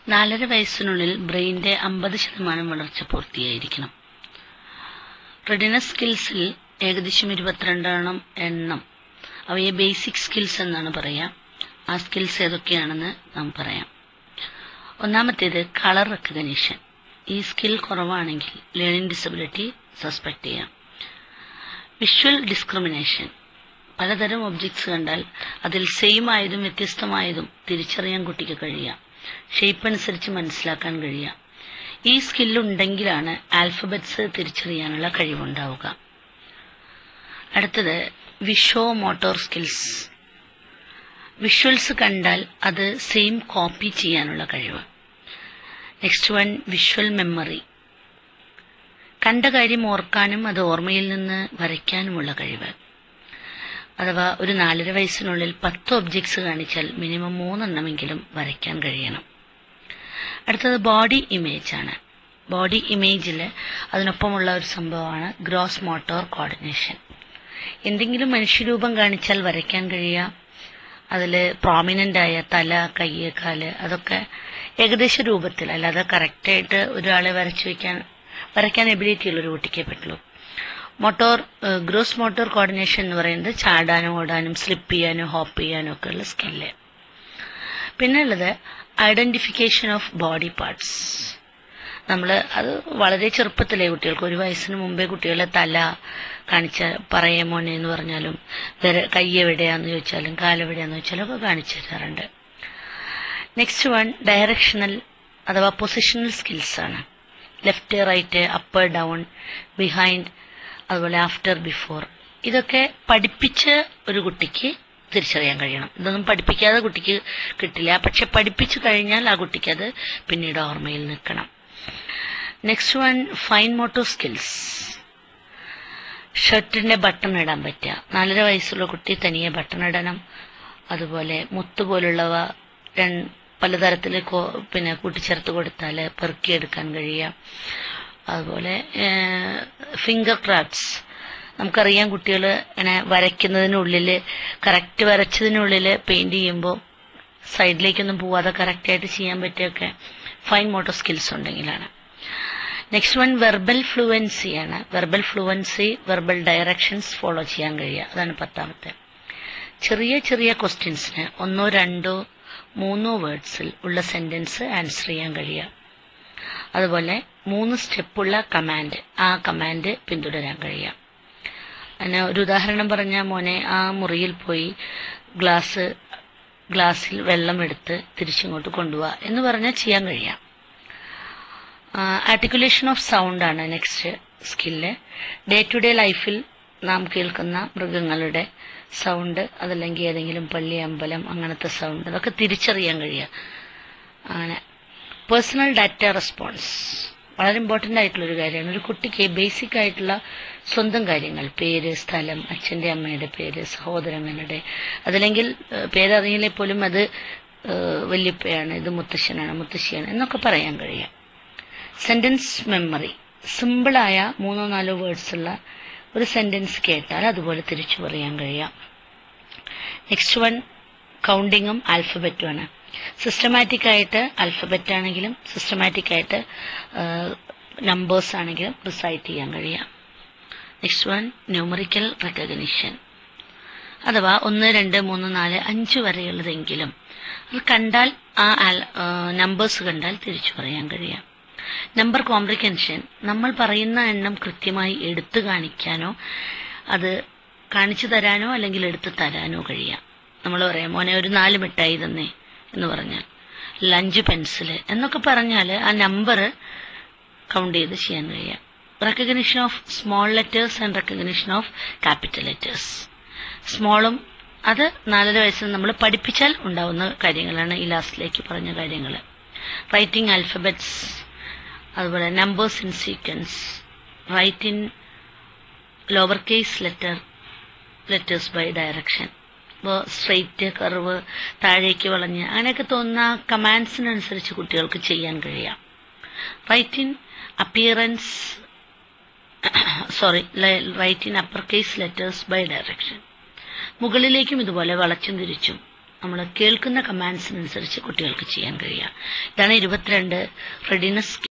നാലര വയസ്സിനുള്ളിൽ ബ്രെയിൻ്റെ അമ്പത് ശതമാനം വളർച്ച പൂർത്തിയായിരിക്കണം റെഡിനസ് സ്കിൽസിൽ ഏകദേശം ഇരുപത്തിരണ്ടെണ്ണം എണ്ണം അവയെ ബേസിക് സ്കിൽസ് എന്നാണ് പറയാം ആ സ്കിൽസ് ഏതൊക്കെയാണെന്ന് നാം പറയാം ഒന്നാമത്തേത് കളർ റെക്കഗ്നീഷൻ ഈ സ്കിൽ കുറവാണെങ്കിൽ ലേണിംഗ് ഡിസബിലിറ്റി സസ്പെക്ട് ചെയ്യാം വിഷ്വൽ ഡിസ്ക്രിമിനേഷൻ പലതരം ഒബ്ജക്ട്സ് കണ്ടാൽ അതിൽ സെയിം ആയതും വ്യത്യസ്തമായതും തിരിച്ചറിയാൻ കുട്ടിക്ക് കഴിയാം ഷേപ്പ് അനുസരിച്ച് മനസ്സിലാക്കാൻ കഴിയാം ഈ സ്കില്ലുണ്ടെങ്കിലാണ് ആൽഫബറ്റ്സ് തിരിച്ചറിയാനുള്ള കഴിവുണ്ടാവുക അടുത്തത് വിഷ്വോ മോട്ടോർ സ്കിൽസ് വിഷ്വൽസ് കണ്ടാൽ അത് സെയിം കോപ്പി ചെയ്യാനുള്ള കഴിവ് നെക്സ്റ്റ് വൺ വിഷ്വൽ മെമ്മറി കണ്ട കാര്യം ഓർക്കാനും അത് ഓർമ്മയിൽ നിന്ന് വരയ്ക്കാനുമുള്ള കഴിവ് അഥവാ ഒരു നാലര വയസ്സിനുള്ളിൽ പത്ത് ഒബ്ജക്ട്സ് കാണിച്ചാൽ മിനിമം മൂന്നെണ്ണമെങ്കിലും വരയ്ക്കാൻ കഴിയണം അടുത്തത് ബോഡി ഇമേജ് ആണ് ബോഡി ഇമേജിൽ അതിനൊപ്പമുള്ള ഒരു സംഭവമാണ് ഗ്രോസ് മോട്ടോർ കോർഡിനേഷൻ എന്തെങ്കിലും മനുഷ്യരൂപം കാണിച്ചാൽ വരയ്ക്കാൻ കഴിയുക അതിൽ പ്രോമിനൻ്റ് ആയ തല കയ്യ് കാല് അതൊക്കെ ഏകദേശ രൂപത്തിൽ അല്ലാതെ കറക്റ്റായിട്ട് ഒരാളെ വരച്ചു വയ്ക്കാൻ വരയ്ക്കാൻ എബിലിറ്റി ഉള്ള ഒരു കുട്ടിക്കേ പറ്റുള്ളൂ മോട്ടോർ ഗ്രോസ് മോട്ടോർ കോർഡിനേഷൻ എന്ന് പറയുന്നത് ചാടാനും ഓടാനും സ്ലിപ്പ് ചെയ്യാനും ഹോപ്പ് ചെയ്യാനും ഒക്കെ ഉള്ള സ്കില്ല് പിന്നെ ഉള്ളത് ഐഡന്റിഫിക്കേഷൻ ഓഫ് ബോഡി പാർട്സ് നമ്മൾ അത് വളരെ ചെറുപ്പത്തിലെ കുട്ടികൾക്ക് ഒരു വയസ്സിന് മുമ്പേ കുട്ടികളെ തല കാണിച്ച പറയേ മോനെ എന്ന് പറഞ്ഞാലും വേറെ കൈ എവിടെയാന്ന് ചോദിച്ചാലും കാലെവിടെയാന്ന് ചോദിച്ചാലും ഒക്കെ കാണിച്ചു തരാറുണ്ട് നെക്സ്റ്റ് വൺ ഡയറക്ഷണൽ അഥവാ പൊസിഷണൽ സ്കിൽസ് ആണ് left right upper down behind അതുപോലെ ആഫ്റ്റർ ബിഫോർ ഇതൊക്കെ പഠിപ്പിച്ച് ഒരു കുട്ടിക്ക് തിരിച്ചറിയാൻ കഴിയണം ഇതൊന്നും പഠിപ്പിക്കാതെ കുട്ടിക്ക് കിട്ടില്ല പക്ഷെ പഠിപ്പിച്ചു കഴിഞ്ഞാൽ ആ കുട്ടിക്ക് അത് പിന്നീട് ഓർമ്മയിൽ നിൽക്കണം next one fine motor skills ഷർട്ടിന്റെ ബട്ടൺ ഇടാൻ പറ്റുക നാലര വയസ്സുള്ള കുട്ടി തനിയെ ബട്ടൺ ഇടണം അതുപോലെ മുത്ത് പോലുള്ളവ രണ്ട് പലതരത്തിൽ പിന്നെ കൂട്ടിച്ചേർത്ത് കൊടുത്താൽ പെറുക്കിയെടുക്കാൻ കഴിയാം അതുപോലെ ഫിംഗർ ക്രാഫ്റ്റ്സ് നമുക്കറിയാം കുട്ടികൾ ഇങ്ങനെ വരയ്ക്കുന്നതിനുള്ളിൽ കറക്റ്റ് വരച്ചതിനുള്ളിൽ പെയിന്റ് ചെയ്യുമ്പോൾ സൈഡിലേക്കൊന്നും പോവാതെ കറക്റ്റായിട്ട് ചെയ്യാൻ പറ്റിയൊക്കെ ഫൈൻ മോട്ടോർ സ്കിൽസ് ഉണ്ടെങ്കിലാണ് നെക്സ്റ്റ് വൺ വെർബൽ ഫ്ലുവൻസി ആണ് verbal fluency verbal directions follow ചെയ്യാൻ കഴിയുക അതാണ് പത്താമത്തെ ചെറിയ ചെറിയ ക്വസ്റ്റ്യൻസിന് ഒന്നോ രണ്ടോ മൂന്നോ വേർഡ്സിൽ ഉള്ള സെന്റൻസ് ആൻസർ ചെയ്യാൻ കഴിയുക അതുപോലെ മൂന്ന് സ്റ്റെപ്പുള്ള കമാൻഡ് ആ കമാൻഡ് പിന്തുടരാൻ കഴിയാം അങ്ങനെ ഒരു ഉദാഹരണം പറഞ്ഞ മോനെ ആ മുറിയിൽ പോയി ഗ്ലാസ് ഗ്ലാസ്സിൽ വെള്ളം എടുത്ത് തിരിച്ചിങ്ങോട്ട് കൊണ്ടുപോവാ എന്ന് പറഞ്ഞാൽ ചെയ്യാൻ കഴിയാം ആർട്ടിക്കുലേഷൻ ഓഫ് സൗണ്ട് ആണ് next skill day to day ലൈഫിൽ നാം കേൾക്കുന്ന മൃഗങ്ങളുടെ സൗണ്ട് അതല്ലെങ്കിൽ ഏതെങ്കിലും പള്ളി അമ്പലം അങ്ങനത്തെ സൗണ്ട് അതൊക്കെ തിരിച്ചറിയാൻ കഴിയുക അങ്ങനെ പേഴ്സണൽ ഡാറ്റ റെസ്പോൺസ് വളരെ ഇമ്പോർട്ടൻ്റ് ആയിട്ടുള്ള ഒരു കാര്യമാണ് ഒരു കുട്ടിക്ക് ബേസിക് ആയിട്ടുള്ള സ്വന്തം കാര്യങ്ങൾ പേര് സ്ഥലം അച്ഛൻ്റെ അമ്മയുടെ പേര് സഹോദരങ്ങളുടെ അതല്ലെങ്കിൽ പേരറിയില്ലേ പോലും അത് വല്യപ്പയാണ് ഇത് മുത്തശ്ശനാണ് മുത്തശ്ശിയാണ് എന്നൊക്കെ പറയാൻ കഴിയാം സെന്റൻസ് മെമ്മറി സിമ്പിളായ മൂന്നോ നാലോ വേർഡ്സ് ഉള്ള ഒരു സെന്റൻസ് കേട്ടാൽ അതുപോലെ തിരിച്ചു പറയാൻ കഴിയാം നെക്സ്റ്റ് വൺ കൗണ്ടിങ്ങും ആൽഫബറ്റും ആണ് സിസ്റ്റമാറ്റിക് ആയിട്ട് ആൽഫബറ്റ് ആണെങ്കിലും സിസ്റ്റമാറ്റിക് ആയിട്ട് നമ്പേഴ്സ് ആണെങ്കിലും റിസൈറ്റ് ചെയ്യാൻ കഴിയാം നെക്സ്റ്റ് വൺ ന്യൂമറിക്കൽ റെക്കഗ്നിഷൻ അഥവാ ഒന്ന് രണ്ട് മൂന്ന് നാല് അഞ്ച് വരെയുള്ളതെങ്കിലും അത് കണ്ടാൽ ആ നമ്പേഴ്സ് കണ്ടാൽ തിരിച്ചു പറയാൻ കഴിയാം നമ്പർ കോംപ്രിഹെൻഷൻ നമ്മൾ പറയുന്ന എണ്ണം കൃത്യമായി എടുത്തു കാണിക്കാനോ അത് കാണിച്ചു തരാനോ അല്ലെങ്കിൽ എടുത്തു തരാനോ കഴിയാം നമ്മൾ പറയാം മോനെ ഒരു നാല് മിഠായി തന്നേ എന്ന് പറഞ്ഞാൽ ലഞ്ച് പെൻസില് എന്നൊക്കെ പറഞ്ഞാൽ ആ നമ്പർ കൗണ്ട് ചെയ്ത് ചെയ്യാൻ കഴിയാം recognition of small letters and recognition of capital letters സ്മോളും അത് നാലര വയസ്സിൽ നമ്മൾ പഠിപ്പിച്ചാൽ ഉണ്ടാവുന്ന കാര്യങ്ങളാണ് ഈ ലാസ്റ്റിലേക്ക് പറഞ്ഞ കാര്യങ്ങൾ റൈറ്റിംഗ് ആൽഫബറ്റ്സ് അതുപോലെ numbers in sequence write in lower case letter letters by direction ഇപ്പോൾ സ്ട്രെയിറ്റ് കർവ് താഴേക്ക് വളഞ്ഞ് അങ്ങനെയൊക്കെ തോന്നുന്ന കമാൻഡ്സിനനുസരിച്ച് കുട്ടികൾക്ക് ചെയ്യാൻ കഴിയാം write in appearance sorry write in upper case letters by direction മുകളിലേക്കും ഇതുപോലെ വളച്ചും തിരിച്ചും നമ്മൾ കേൾക്കുന്ന കമാൻഡ്സിനനുസരിച്ച് കുട്ടികൾക്ക് ചെയ്യാൻ കഴിയുക ഇതാണ് ഇരുപത്തിരണ്ട് റെഡിനെസ്